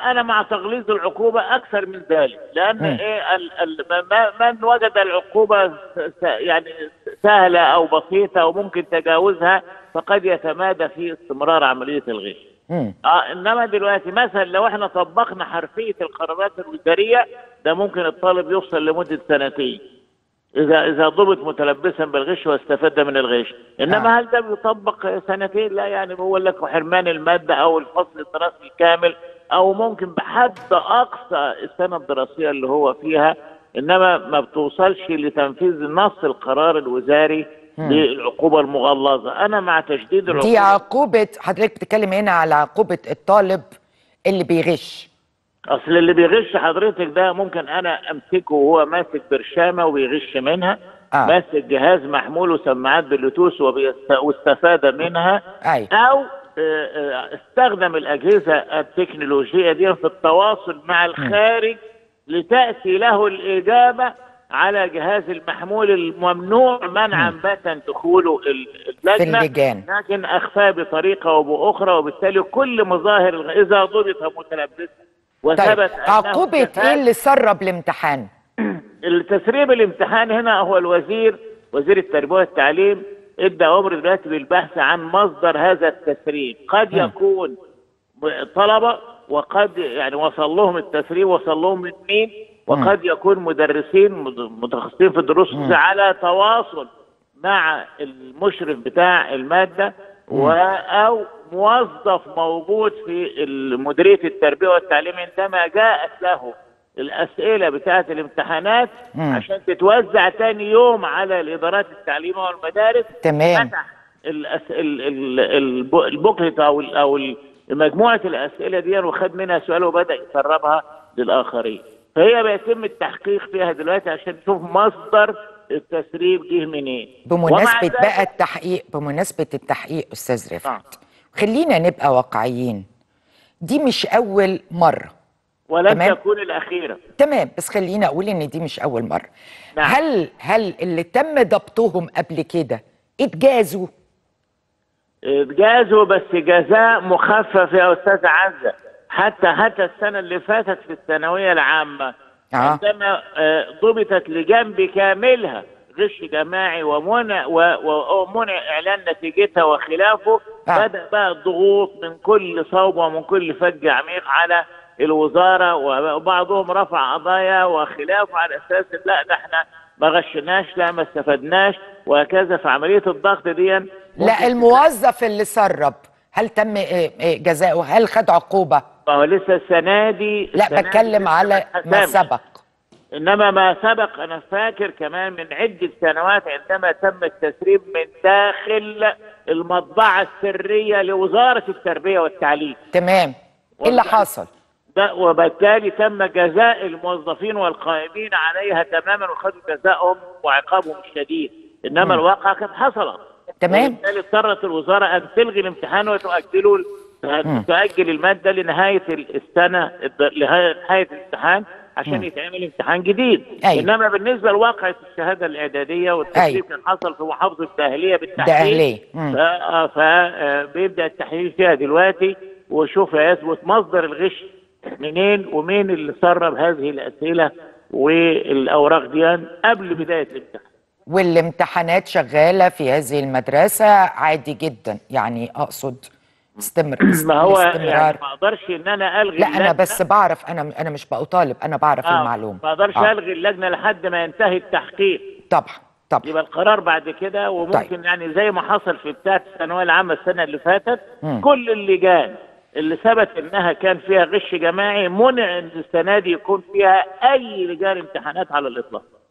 انا مع تغليظ العقوبه اكثر من ذلك لان مم. ايه ال ال ما- من وجد العقوبه س- س- يعني سهله او بسيطه او ممكن تجاوزها فقد يتمادى في استمرار عمليه الغش مم. اه انما دلوقتي مثلا لو احنا طبقنا حرفيه القرارات الوزاريه ده ممكن الطالب يوصل لمده سنتين اذا اذا ضبط متلبسا بالغش واستفاد من الغش انما آه. هل ده بيطبق سنتين لا يعني بقول لك حرمان الماده او الفصل الدراسي الكامل او ممكن بحد اقصى السنه الدراسيه اللي هو فيها انما ما بتوصلش لتنفيذ نص القرار الوزاري للعقوبه المغلظه انا مع تشديد دي العقوبه عقوبة حضرتك بتتكلم هنا على عقوبة الطالب اللي بيغش اصل اللي بيغش حضرتك ده ممكن انا امسكه وهو ماسك برشامه وبيغش منها آه. ماسك جهاز محمول وسماعات بلوتوث وبيست- واستفاد منها أي او آه، آه، استخدم الاجهزه التكنولوجيه دي في التواصل مع الخارج لتاتي له الاجابه على جهاز المحمول الممنوع منعا باتا دخوله ال- اللجنه اللجان. لكن اخفاه بطريقه او باخرى وبالتالي كل مظاهر الغ- اذا ضبط متلبسا طيب وثبت أنه عقوبة ايه استفاد اللي سرب الامتحان التسريب الامتحان هنا هو الوزير وزير التربيه والتعليم ادى امر دلوقتي بالبحث عن مصدر هذا التسريب قد مم. يكون طلبه وقد يعني وصل لهم التسريب وصل لهم من مين وقد يكون مدرسين مد- متخصصين في الدروس مم. على تواصل مع المشرف بتاع الماده و او موظف موجود في مديريه التربيه والتعليم عندما جاءت له الاسئله بتاعه الامتحانات مم. عشان تتوزع تاني يوم على الادارات التعليميه والمدارس تمام فتح الأس... ال... ال... الب- البوكلت او ال... او ال- مجموعه الاسئله دي وخد منها سؤال وبدا يسربها للاخرين فهي بيتم التحقيق فيها دلوقتي عشان نشوف مصدر التسريب جه منين ومع بمناسبة ذلك- بقى التحقيق بمناسبة التحقيق أستاذ آه. رفعت خلينا نبقى واقعيين دي مش أول مرة ولن تمام. تكون الاخيره تمام بس خلينا أقول إن دي مش أول مرة نعم. هل هل اللي تم ضبطهم قبل كده اتجازوا جازوا بس جزاء مخفف يا استاذ عزه حتى حتى السنه اللي فاتت في الثانويه العامه آه. عندما آه، ضبطت لجان بكاملها غش جماعي ومنع و- و- ومنع اعلان نتيجتها وخلافه آه. بدا بقى الضغوط من كل صوب ومن كل فج عميق على الوزاره وبعضهم رفع قضايا وخلافه على اساس لا ده احنا ما غشناش لا ما استفدناش وهكذا في عمليه الضغط دي لا الموظف اللي سرب هل تم إيه إيه جزاؤه هل خد عقوبة ما هو لسه السنه دي لا السنة دي بتكلم لسه على ما اتحسمش. سبق انما ما سبق انا فاكر كمان من عده سنوات عندما تم التسريب من داخل المطبعه السريه لوزاره التربيه والتعليم تمام ايه اللي حصل ده وبالتالي تم جزاء الموظفين والقائمين عليها تماما وخدوا جزائهم وعقابهم الشديد انما الواقعه كانت حصلت تمام. وبالتالي اضطرت الوزاره ان تلغي الامتحان وتؤجله تؤجل الماده لنهايه السنه الد- لنهايه الامتحان عشان يتعمل امتحان جديد أيوة. انما بالنسبه لواقعه الشهاده الاعداديه والتسريب أيوة. كان حصل في محافظه الداهليه بالتحديد دقهلية. مم. فبيبدا التحليل فيها دلوقتي وشوف يثبت مصدر الغش منين ومين اللي سرب هذه الاسئله والاوراق دي قبل بدايه الامتحان والامتحانات شغالة في هذه المدرسة عادي جدا يعني أقصد استمر ما هو يعني الاستمرار ما اقدرش ان انا الغي لا أنا اللجنة. بس بعرف أنا أنا مش بطالب أنا بعرف آه، المعلومة ما اقدرش آه. الغي اللجنه لحد ما ينتهي التحقيق طبعا طبعا يبقى القرار بعد كده وممكن طيب. يعني زي ما حصل في بتاعه الثانويه العامه السنه اللي فاتت مم. كل اللجان اللي ثبت انها كان فيها غش جماعي منع ان السنه دي يكون فيها اي لجان امتحانات على الاطلاق